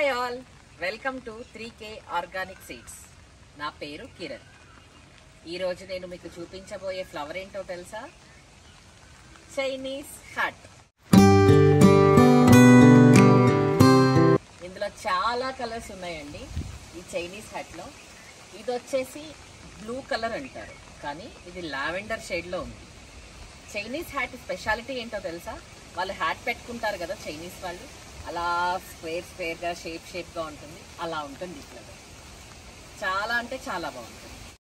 hi all welcome to three K organic seeds నా పేరు కిరణ్ ఈరోజు నేను మీకు చూపించబోయే ఫ్లవర్ ఏంటో తెలుసా చైనీస్ హట్ ఇందులో చాలా కలర్స్ ఉన్నాయండి ఈ చైనీస్ హట్లో ఇది వచ్చేసి బ్లూ కలర్ అంటారు కానీ ఇది లావెండర్ షేడ్లో ఉంది చైనీస్ హ్యాట్ స్పెషాలిటీ ఏంటో తెలుసా వాళ్ళు హ్యాట్ పెట్టుకుంటారు కదా చైనీస్ వాళ్ళు అలా స్క్వేర్ స్క్వేర్గా షేప్ షేప్గా ఉంటుంది అలా ఉంటుంది ఈ ఫ్లవర్ చాలా అంటే చాలా బాగుంటుంది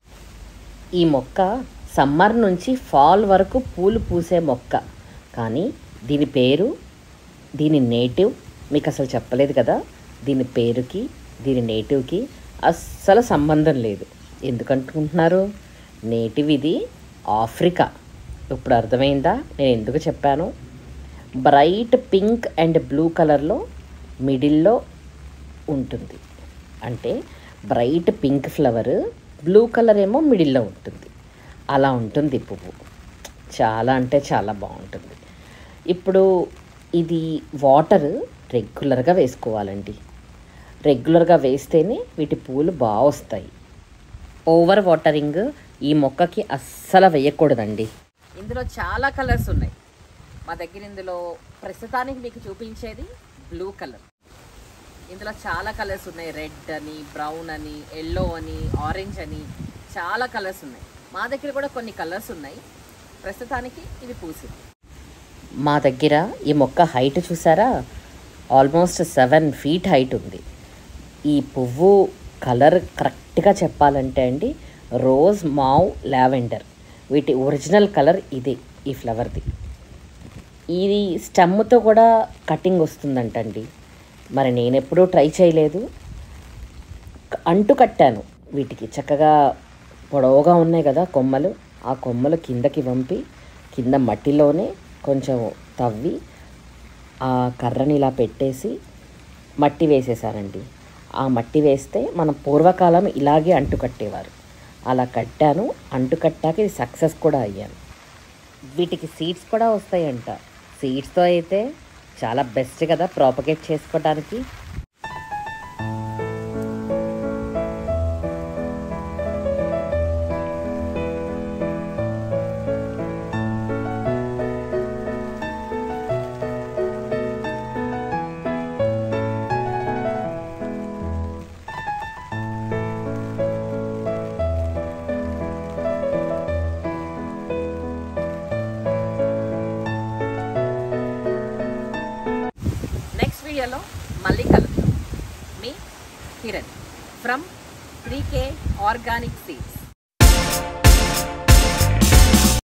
ఈ మొక్క సమ్మర్ నుంచి ఫాల్ వరకు పూలు పూసే మొక్క కానీ దీని పేరు దీని నేటివ్ మీకు అసలు చెప్పలేదు కదా దీని పేరుకి దీని నేటివ్కి అస్సలు సంబంధం లేదు ఎందుకంటుకుంటున్నారు నేటివ్ ఇది ఆఫ్రికా ఇప్పుడు అర్థమైందా నేను ఎందుకు చెప్పాను బ్రైట్ పింక్ అండ్ బ్లూ కలర్లో మిడిల్లో ఉంటుంది అంటే bright pink flower blue colour ఏమో మిడిల్లో ఉంటుంది అలా ఉంటుంది ఈ పువ్వు చాలా అంటే చాలా బాగుంటుంది ఇప్పుడు ఇది వాటర్ రెగ్యులర్గా వేసుకోవాలండి రెగ్యులర్గా వేస్తేనే వీటి పూలు బాగా వస్తాయి ఓవర్ వాటరింగ్ ఈ మొక్కకి అస్సలు వేయకూడదండి ఇందులో చాలా కలర్స్ ఉన్నాయి మా దగ్గర ఇందులో ప్రస్తుతానికి మీకు చూపించేది బ్లూ కలర్ ఇందులో చాలా కలర్స్ ఉన్నాయి రెడ్ అని బ్రౌన్ అని ఎల్లో అని ఆరెంజ్ అని చాలా కలర్స్ ఉన్నాయి మా దగ్గర కూడా కొన్ని కలర్స్ ఉన్నాయి ప్రస్తుతానికి ఇది పూసింది మా దగ్గర ఈ మొక్క హైట్ చూసారా ఆల్మోస్ట్ సెవెన్ ఫీట్ హైట్ ఉంది ఈ పువ్వు కలర్ కరెక్ట్గా చెప్పాలంటే అండి రోజ్ మావ్ లావెండర్ వీటి ఒరిజినల్ కలర్ ఇదే ఈ ఫ్లవర్ది ఇది స్టెమ్తో కూడా కటింగ్ వస్తుందంటండి మరి నేను ఎప్పుడూ ట్రై చేయలేదు అంటు కట్టాను వీటికి చక్కగా పొడవుగా ఉన్నాయి కదా కొమ్మలు ఆ కొమ్మలు కిందకి వంపి కింద మట్టిలోనే కొంచెం తవ్వి ఆ కర్రని ఇలా పెట్టేసి మట్టి వేసేసానండి ఆ మట్టి వేస్తే మనం పూర్వకాలం ఇలాగే అంటు కట్టేవారు అలా కట్టాను అంటు కట్టాక ఇది సక్సెస్ కూడా అయ్యాను వీటికి సీడ్స్ కూడా వస్తాయంట సీడ్స్తో అయితే చాలా బెస్ట్ కదా ప్రాపగేట్ చేసుకోవడానికి నెక్స్ట్ వీడియోలో మళ్ళీ కలుద్దాం మీ Kiran from three K organic seeds